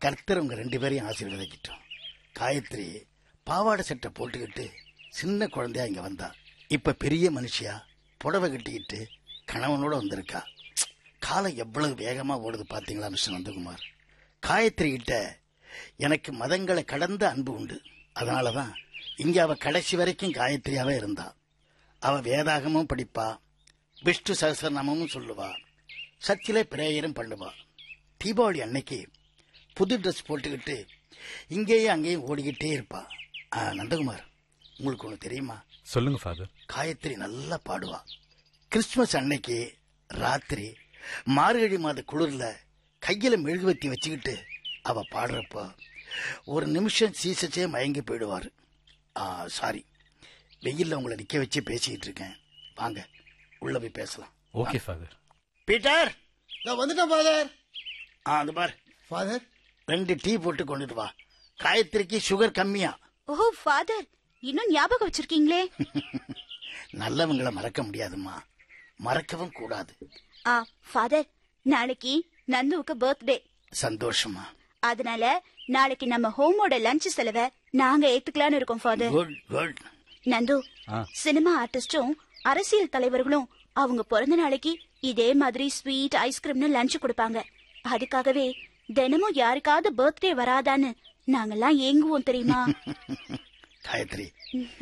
கர்த்தர் உங்க ரெண்டு பேரையும் ஆசீர்வதிக்கட்டும் காயத்ரி பாவாடை சட்டை போட்டுக்கிட்டு சின்ன குழந்தையா இங்க வந்தா இப்ப பெரிய மனுஷியா புடவை கட்டிக்கிட்டு கணவனோட வந்திருக்கா காலம் எவ்வளவு வேகமா ஓடுது பாத்தீங்களா மிஸ்டர் நந்தகுமார் காயத்ரி கிட்ட எனக்கு மதங்களை கடந்த அன்பு உண்டு அதனாலதான் இங்க அவ கடைசி வரைக்கும் காயத்ரியாவே இருந்தா அவ வேதாகமும் படிப்பா விஷ்ணு சகசரநாமமும் சொல்லுவா சர்ச்சிலே பிரேயரும் பண்ணுவா தீபாவளி அன்னைக்கு புது ட்ரெஸ் போட்டுக்கிட்டு இங்கேயும் அங்கேயும் ஓடிக்கிட்டே இருப்பா ஆ, நந்தகுமார் உங்களுக்கு ஒன்று தெரியுமா சொல்லுங்க ஃபாதர் காயத்ரி நல்லா பாடுவா கிறிஸ்துமஸ் அன்னைக்கு ராத்திரி மார்கழி மாத குளிர்ல கையில மெழுகுவத்தி வச்சுக்கிட்டு அவ பாடுறப்போ ஒரு நிமிஷம் சீசச்சே மயங்கி போயிடுவாரு ஆ சாரி வெயில்ல உங்களை நிக்க வச்சு பேசிக்கிட்டு இருக்கேன் வாங்க உள்ள போய் பேசலாம் ஓகே ஃபாதர் பீட்டர் நான் வந்துட்டேன் ஃபாதர் ஆ அது பார் ஃபாதர் ரெண்டு டீ போட்டு கொண்டுட்டு வா காயத்ரிக்கு சுகர் கம்மியா ஓ ஃபாதர் இன்னும் ஞாபகம் வச்சிருக்கீங்களே நல்லவங்களை மறக்க முடியாதும்மா மறக்கவும் கூடாது ஆ ஃபாதர் நாளைக்கு நந்துவுக்கு பர்த்டே சந்தோஷமா அதனால நாளைக்கு நம்ம ஹோமோட லஞ்ச் செலவை நாங்க ஏத்துக்கலாம்னு இருக்கோம் ஃபாதர் குட் குட் நந்து ஆ. சினிமா ஆர்டிஸ்டும் அரசியல் தலைவர்களும் அவங்க பிறந்த நாளைக்கு இதே மாதிரி ஸ்வீட் ஐஸ்கிரீம்னு லஞ்ச் கொடுப்பாங்க அதுக்காகவே தினமும் யாருக்காவது பர்த்டே வராதான்னு நாங்கெல்லாம் ஏங்குவோம் தெரியுமா காயத்ரி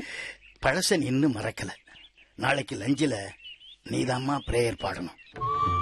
பழச இன்னும் மறக்கல நாளைக்கு லஞ்சில நீதாம்மா பிரேயர் பாடணும்